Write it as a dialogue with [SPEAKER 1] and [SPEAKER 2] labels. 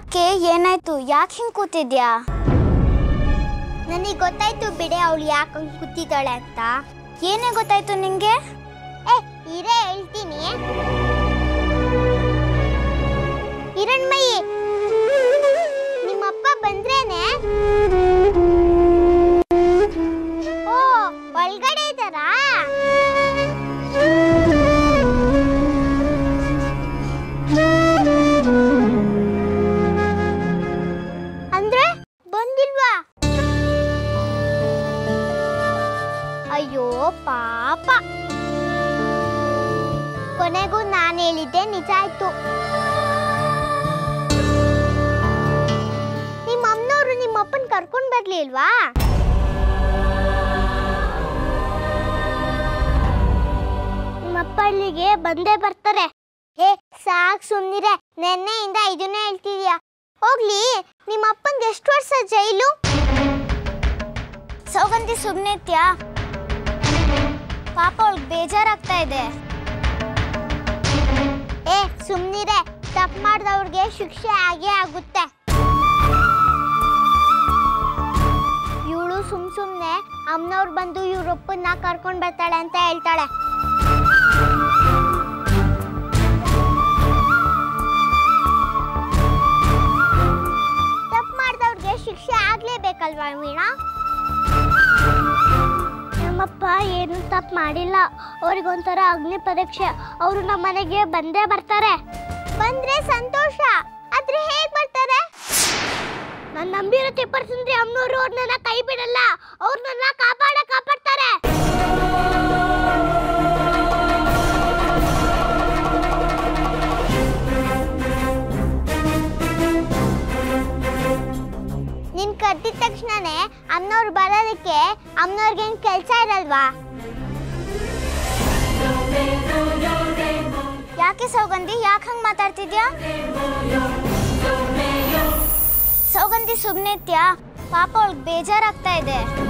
[SPEAKER 1] ಯಾಕೆ ಏನಾಯ್ತು ಯಾಕೆ ಹಿಂಗ್ ಕೂತಿದ್ಯಾ
[SPEAKER 2] ನನಗೆ ಗೊತ್ತಾಯ್ತು ಬಿಡೆ ಅವಳು ಯಾಕೆ ಹಂಗ್ ಕೂತಿದ್ದಾಳೆ ಅಂತ
[SPEAKER 1] ಏನೇ ಗೊತ್ತಾಯ್ತು ನಿಂಗೆ
[SPEAKER 2] ಏ ಇರೇ ಹೇಳ್ತೀನಿ ಹಿರಣ್ಮಯಿ ನಿಮ್ಮಪ್ಪ ಬಂದ್ರೇನೆ ಓ ಒಳಗಡೆ ಇದ್ದಾರಾ ಅಂದ್ರೆ ಬಂದಿಲ್ವಾ ಅಯ್ಯೋ ಪಾಪ ಕೊನೆಗೂ ನಾನು ಹೇಳಿದ್ದೆ ನಿಜ ಆಯ್ತು ನಿಮ್ಮ ಅಮ್ಮನವರು ನಿಮ್ಮ ಅಪ್ಪನ ಕರ್ಕೊಂಡ್ ಬರ್ಲಿಲ್ವಾ ನಿಮ್ಮಪ್ಪ ಅಲ್ಲಿಗೆ ಬಂದೇ ಬರ್ತಾರೆ ಏ ಸಾಕ್ ಸುಮ್ನಿರೆ ನೆನ್ನೆಯಿಂದ ಇದನ್ನೇ ಹೇಳ್ತಿದ್ಯಾ ಹೋಗ್ಲಿ ನಿಮ್ಮ ಅಪ್ಪನ್ಗೆ ಎಷ್ಟು ವರ್ಷ ಜೈಲು
[SPEAKER 1] ಸೌಗಂಧಿ ಸುಮ್ನಿತ್ಯಾ ಪಾಪ ಅವಳಿಗೆ ಬೇಜಾರಾಗ್ತಾ ಇದೆ
[SPEAKER 2] ಏ ಸುಮ್ನಿರೆ ತಪ್ಪು ಮಾಡ್ದವ್ರಿಗೆ ಶಿಕ್ಷೆ ಆಗೇ ಆಗುತ್ತೆ ಇವಳು ಸುಮ್ ಸುಮ್ನೆ ಅಮ್ಮನವ್ರು ಬಂದು ಇವ್ರೊಪ್ಪನ್ನ ಕರ್ಕೊಂಡ್ ಬರ್ತಾಳೆ ಅಂತ ಹೇಳ್ತಾಳೆ ತಪ್ಪು ಮಾಡ್ದವ್ರಿಗೆ ಶಿಕ್ಷೆ ಆಗ್ಲೇಬೇಕಲ್ವಾ ವೀಣಾ ನಮ್ಮಪ್ಪ ಏನು ತಪ್ಪು ಮಾಡಿಲ್ಲ ಅವ್ರಿಗೊಂಥರ ಅಗ್ನಿ ಪರೀಕ್ಷೆ ಅವರು ನಮ್ಮ ಮನೆಗೆ ಬಂದೇ ಬರ್ತಾರೆ ಬಂದ್ರೆ ಸಂತೋಷ ಆದ್ರೆ ಹೇಗ್ ಬರ್ತಾರೆ ನಾನು ನಂಬಿರೋ ತಿಪ್ಪರ್ ಸುಂದ್ರಿ ಅಮ್ಮನವರು ಅವ್ರನ್ನ ಕೈ ಬಿಡಲ್ಲ ಅವ್ರನ್ನ ಕಾಪಾಡ ಕಾಪಾಡ್ತಾರೆ ನಿನ್ ಕಟ್ಟಿದ ತಕ್ಷಣನೇ ಅಮ್ಮನವ್ರು ಬರೋದಕ್ಕೆ ಅಮ್ಮನವ್ರಿಗೇನು ಕೆಲಸ ಇರಲ್ವಾ
[SPEAKER 1] ಯಾಕೆ ಸೌಗಂಧಿ ಯಾಕೆ ಹಂಗ್ ಮಾತಾಡ್ತಿದ್ಯಾ ಸೌಗಂಧಿ ಸುಮ್ನಿತ್ಯಾ ಪಾಪ ಅವಳಿಗೆ ಬೇಜಾರಾಗ್ತಾ ಇದೆ